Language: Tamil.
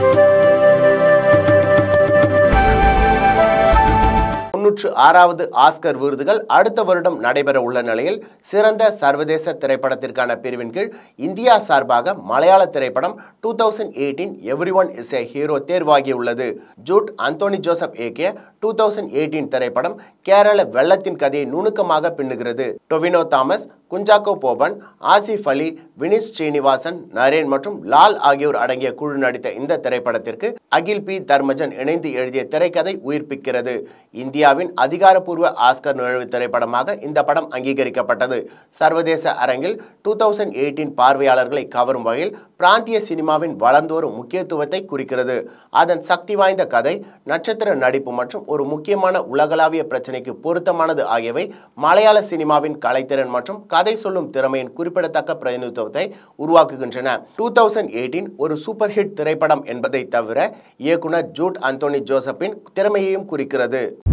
தொன்னூற்று ஆறாவது ஆஸ்கர் விருதுகள் அடுத்த வருடம் நடைபெற உள்ள நிலையில் சிறந்த சர்வதேச திரைப்படத்திற்கான பிரிவின் கீழ் இந்தியா சார்பாக மலையாள திரைப்படம் two thousand eighteen everyone is a hero தேர்வாகியுள்ளது ஜூட் அந்தோனி ஜோசப் ஏகிய டூ தௌசண்ட் எயிட்டீன் திரைப்படம் கேரள வெள்ளத்தின் கதையை நுணுக்கமாக பின்னுகிறது டொவினோ தாமஸ் குஞ்சாக்கோ போபன் ஆசிஃப் அலி வினிஸ் ஸ்ரீனிவாசன் நரேன் மற்றும் லால் ஆகியோர் அடங்கிய குழு நடித்த இந்த திரைப்படத்திற்கு அகில் பி தர்மஜன் இணைந்து எழுதிய திரைக்கதை உயிர்ப்பிக்கிறது இந்தியாவின் அதிகாரப்பூர்வ ஆஸ்கர் நுழைவு திரைப்படமாக இந்த படம் அங்கீகரிக்கப்பட்டது சர்வதேச அரங்கில் டூ தௌசண்ட் எயிட்டீன் பார்வையாளர்களை கவரும் வகையில் பிராந்திய சினிமாவின் வளர்ந்து வரும் முக்கியத்துவத்தை குறிக்கிறது அதன் சக்தி வாய்ந்த கதை நட்சத்திர நடிப்பு மற்றும் ஒரு முக்கியமான உலகளாவிய பிரச்சனைக்கு பொருத்தமானது ஆகியவை மலையாள சினிமாவின் கலைத்திறன் மற்றும் கதை சொல்லும் திறமையின் குறிப்பிடத்தக்க பிரதிநிதித்துவத்தை உருவாக்குகின்றன டூ தௌசண்ட் எயிட்டீன் ஒரு சூப்பர் ஹிட் திரைப்படம் என்பதை தவிர இயக்குனர் ஜூட் அந்தோனி ஜோசப்பின் திறமையையும் குறிக்கிறது